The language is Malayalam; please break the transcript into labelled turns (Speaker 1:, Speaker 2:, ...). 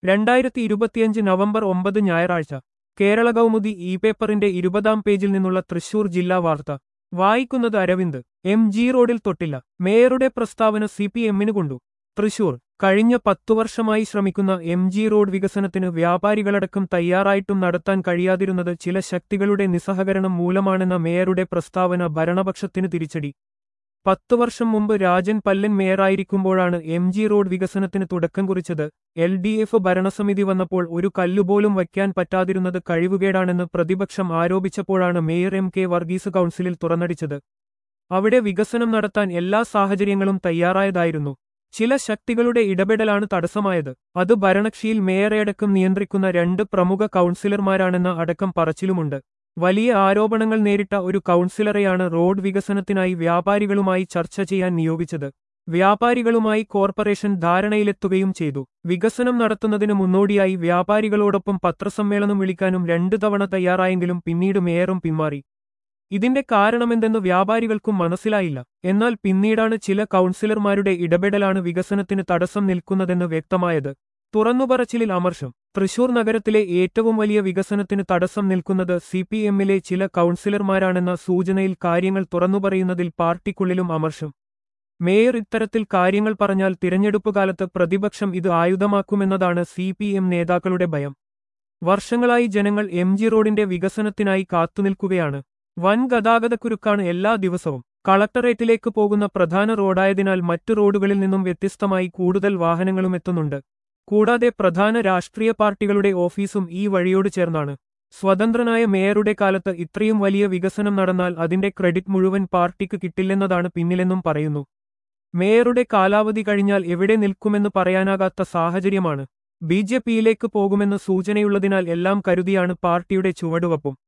Speaker 1: രണ്ടായിരത്തി ഇരുപത്തിയഞ്ച് നവംബർ ഒമ്പത് ഞായറാഴ്ച കേരള കൗമുദി ഇ പേപ്പറിന്റെ ഇരുപതാം പേജിൽ നിന്നുള്ള തൃശൂർ ജില്ലാ വാർത്ത വായിക്കുന്നത് അരവിന്ദ് എം ജി റോഡിൽ തൊട്ടില്ല മേയറുടെ പ്രസ്താവന സി പി എമ്മിന് കൊണ്ടു തൃശൂർ കഴിഞ്ഞ പത്തു വർഷമായി ശ്രമിക്കുന്ന എം ജി റോഡ് വികസനത്തിന് വ്യാപാരികളടക്കം തയ്യാറായിട്ടും നടത്താൻ കഴിയാതിരുന്നത് ചില ശക്തികളുടെ നിസ്സഹകരണം മൂലമാണെന്ന മേയറുടെ പ്രസ്താവന ഭരണപക്ഷത്തിന് തിരിച്ചടി പത്തു വർഷം മുമ്പ് രാജൻ പല്ലൻ മേയറായിരിക്കുമ്പോഴാണ് എം ജി റോഡ് വികസനത്തിന് തുടക്കം കുറിച്ചത് എൽ ഡി എഫ് ഭരണസമിതി വന്നപ്പോൾ ഒരു കല്ലുപോലും വയ്ക്കാൻ പറ്റാതിരുന്നത് കഴിവുകേടാണെന്ന് പ്രതിപക്ഷം ആരോപിച്ചപ്പോഴാണ് മേയർ എം കെ വർഗീസ് കൗൺസിലിൽ തുറന്നടിച്ചത് അവിടെ വികസനം നടത്താൻ എല്ലാ സാഹചര്യങ്ങളും തയ്യാറായതായിരുന്നു ചില ശക്തികളുടെ ഇടപെടലാണ് തടസ്സമായത് അത് ഭരണകക്ഷിയിൽ മേയറെയടക്കം നിയന്ത്രിക്കുന്ന രണ്ട് പ്രമുഖ കൗൺസിലർമാരാണെന്ന അടക്കം പറച്ചിലുമുണ്ട് വലിയ ആരോപണങ്ങൾ നേരിട്ട ഒരു കൗൺസിലറെയാണ് റോഡ് വികസനത്തിനായി വ്യാപാരികളുമായി ചർച്ച ചെയ്യാൻ നിയോഗിച്ചത് വ്യാപാരികളുമായി കോർപ്പറേഷൻ ധാരണയിലെത്തുകയും ചെയ്തു വികസനം നടത്തുന്നതിന് മുന്നോടിയായി വ്യാപാരികളോടൊപ്പം പത്രസമ്മേളനം വിളിക്കാനും രണ്ടു തവണ തയ്യാറായെങ്കിലും പിന്നീട് മേയറും പിന്മാറി ഇതിന്റെ കാരണമെന്തെന്ന് വ്യാപാരികൾക്കും മനസ്സിലായില്ല എന്നാൽ പിന്നീടാണ് ചില കൗൺസിലർമാരുടെ ഇടപെടലാണ് വികസനത്തിന് തടസ്സം നിൽക്കുന്നതെന്ന് വ്യക്തമായത് തുറന്നുപറച്ചിലിൽ അമർഷം തൃശൂർ നഗരത്തിലെ ഏറ്റവും വലിയ വികസനത്തിന് തടസ്സം നിൽക്കുന്നത് സി പി എമ്മിലെ ചില കൗൺസിലർമാരാണെന്ന സൂചനയിൽ കാര്യങ്ങൾ തുറന്നുപറയുന്നതിൽ പാർട്ടിക്കുള്ളിലും അമർഷം മേയർ ഇത്തരത്തിൽ കാര്യങ്ങൾ പറഞ്ഞാൽ തിരഞ്ഞെടുപ്പ് കാലത്ത് പ്രതിപക്ഷം ഇത് ആയുധമാക്കുമെന്നതാണ് സി പി എം നേതാക്കളുടെ ഭയം വർഷങ്ങളായി ജനങ്ങൾ എം ജി റോഡിന്റെ വികസനത്തിനായി കാത്തുനിൽക്കുകയാണ് വൻ ഗതാഗതക്കുരുക്കാണ് എല്ലാ ദിവസവും കളക്ടറേറ്റിലേക്ക് പോകുന്ന പ്രധാന റോഡായതിനാൽ മറ്റു റോഡുകളിൽ നിന്നും വ്യത്യസ്തമായി കൂടുതൽ വാഹനങ്ങളും എത്തുന്നുണ്ട് കൂടാതെ പ്രധാന രാഷ്ട്രീയ പാർട്ടികളുടെ ഓഫീസും ഈ വഴിയോട് ചേർന്നാണ് സ്വതന്ത്രനായ മേയറുടെ കാലത്ത് ഇത്രയും വലിയ വികസനം നടന്നാൽ അതിന്റെ ക്രെഡിറ്റ് മുഴുവൻ പാർട്ടിക്ക് കിട്ടില്ലെന്നതാണ് പിന്നിലെന്നും പറയുന്നു മേയറുടെ കാലാവധി കഴിഞ്ഞാൽ എവിടെ നിൽക്കുമെന്ന് പറയാനാകാത്ത സാഹചര്യമാണ് ബി ജെ പിയിലേക്ക് പോകുമെന്ന് സൂചനയുള്ളതിനാൽ എല്ലാം കരുതിയാണ് പാർട്ടിയുടെ ചുവടുവപ്പും